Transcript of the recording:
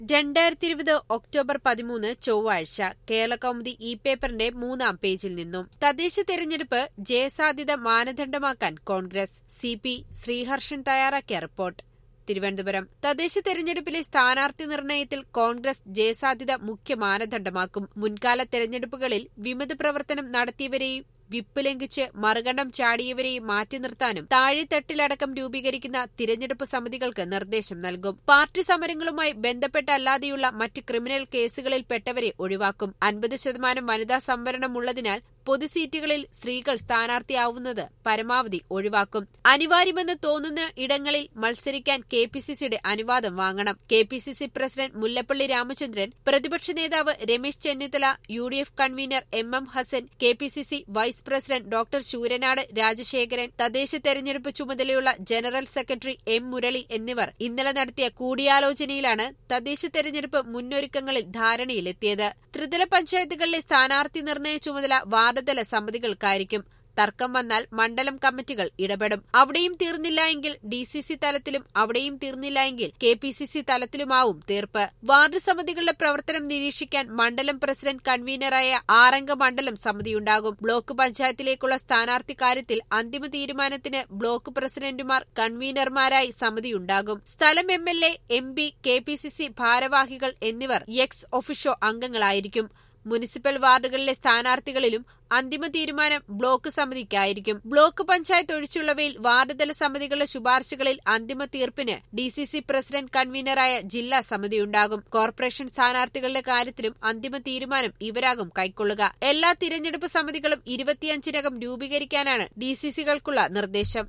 രണ്ടായിരത്തി ഇരുപത് ഒക്ടോബർ പതിമൂന്ന് ചൊവ്വാഴ്ച കേരളകൗമുദി ഇ പേപ്പറിന്റെ മൂന്നാം പേജിൽ നിന്നും തദ്ദേശ തെരഞ്ഞെടുപ്പ് ജയസാധ്യത മാനദണ്ഡമാക്കാൻ കോൺഗ്രസ് സി പി ശ്രീഹർഷൻ തയ്യാറാക്കിയ റിപ്പോർട്ട് തിരുവനന്തപുരം തദ്ദേശ തെരഞ്ഞെടുപ്പിലെ സ്ഥാനാർത്ഥി നിർണയത്തിൽ കോൺഗ്രസ് ജയസാധ്യത മുഖ്യ മാനദണ്ഡമാക്കും മുൻകാല തെരഞ്ഞെടുപ്പുകളിൽ വിമത പ്രവർത്തനം നടത്തിയവരെയും വിപ്പ് ലംഘിച്ച് മറുകണ്ഠം ചാടിയവരെയും മാറ്റി നിർത്താനും താഴെത്തട്ടിലടക്കം രൂപീകരിക്കുന്ന തിരഞ്ഞെടുപ്പ് സമിതികൾക്ക് നിർദ്ദേശം നൽകും പാർട്ടി സമരങ്ങളുമായി ബന്ധപ്പെട്ടല്ലാതെയുള്ള മറ്റ് ക്രിമിനൽ കേസുകളിൽപ്പെട്ടവരെ ഒഴിവാക്കും അൻപത് ശതമാനം വനിതാ സംവരണമുള്ളതിനാൽ പൊതുസീറ്റുകളിൽ സ്ത്രീകൾ സ്ഥാനാർത്ഥിയാവുന്നത് പരമാവധി ഒഴിവാക്കും അനിവാര്യമെന്ന് തോന്നുന്ന ഇടങ്ങളിൽ മത്സരിക്കാൻ കെ പി സി സിയുടെ അനുവാദം വാങ്ങണം K P C C president Mullappally Ramachandran പ്രതിപക്ഷ നേതാവ് Ramesh Chennithala U D F convener M M Hassan K P C C vice president doctor Sooranad Rajasekharan തദ്ദേശ തെരഞ്ഞെടുപ്പ് ചുമതലയുള്ള ജനറൽ സെക്രട്ടറി എം മുരളി എന്നിവർ ഇന്നലെ നടത്തിയ കൂടിയാലോചനയിലാണ് തദ്ദേശ തെരഞ്ഞെടുപ്പ് മുന്നൊരുക്കങ്ങളിൽ ധാരണയിലെത്തിയത് ത്രിതല പഞ്ചായത്തുകളിലെ സ്ഥാനാർത്ഥി നിർണയ ചുമതല വാർഡുതല സമിതികൾക്കായിരിക്കും തർക്കം വന്നാൽ മണ്ഡലം കമ്മിറ്റികൾ ഇടപെടും അവിടെയും തീർന്നില്ല എങ്കിൽ ഡി സി സി തലത്തിലും അവിടെയും തീർന്നില്ല എങ്കിൽ കെ പി സി സി തലത്തിലുമാവും തീർപ്പ് വാർഡ് സമിതികളുടെ പ്രവർത്തനം നിരീക്ഷിക്കാൻ മണ്ഡലം പ്രസിഡന്റ് കൺവീനറായ ആറംഗ മണ്ഡലം സമിതിയുണ്ടാകും ബ്ലോക്ക് പഞ്ചായത്തിലേക്കുള്ള സ്ഥാനാർത്ഥി കാര്യത്തിൽ അന്തിമ തീരുമാനത്തിന് ബ്ലോക്ക് പ്രസിഡന്റുമാർ കൺവീനർമാരായി സമിതിയുണ്ടാകും സ്ഥലം M L A M P K P C C ഭാരവാഹികൾ എന്നിവർ എക്സ് ഒഫീഷ്യോ അംഗങ്ങളായിരിക്കും മുനിസിപ്പൽ വാർഡുകളിലെ സ്ഥാനാർത്ഥികളിലും അന്തിമ തീരുമാനം ബ്ലോക്ക് സമിതിക്കായിരിക്കും ബ്ലോക്ക് പഞ്ചായത്ത് ഒഴിച്ചുള്ളവയിൽ വാർഡുതല സമിതികളുടെ ശുപാർശകളിൽ അന്തിമ തീർപ്പിന് ഡി സി സി പ്രസിഡന്റ് കൺവീനറായ ജില്ലാ സമിതിയുണ്ടാകും കോർപ്പറേഷൻ സ്ഥാനാർത്ഥികളുടെ കാര്യത്തിലും അന്തിമ തീരുമാനം ഇവരാകും കൈക്കൊള്ളുക എല്ലാ തിരഞ്ഞെടുപ്പ് സമിതികളും ഇരുപത്തിയഞ്ചിനകം രൂപീകരിക്കാനാണ് ഡി സി സികൾക്കുള്ള നിർദ്ദേശം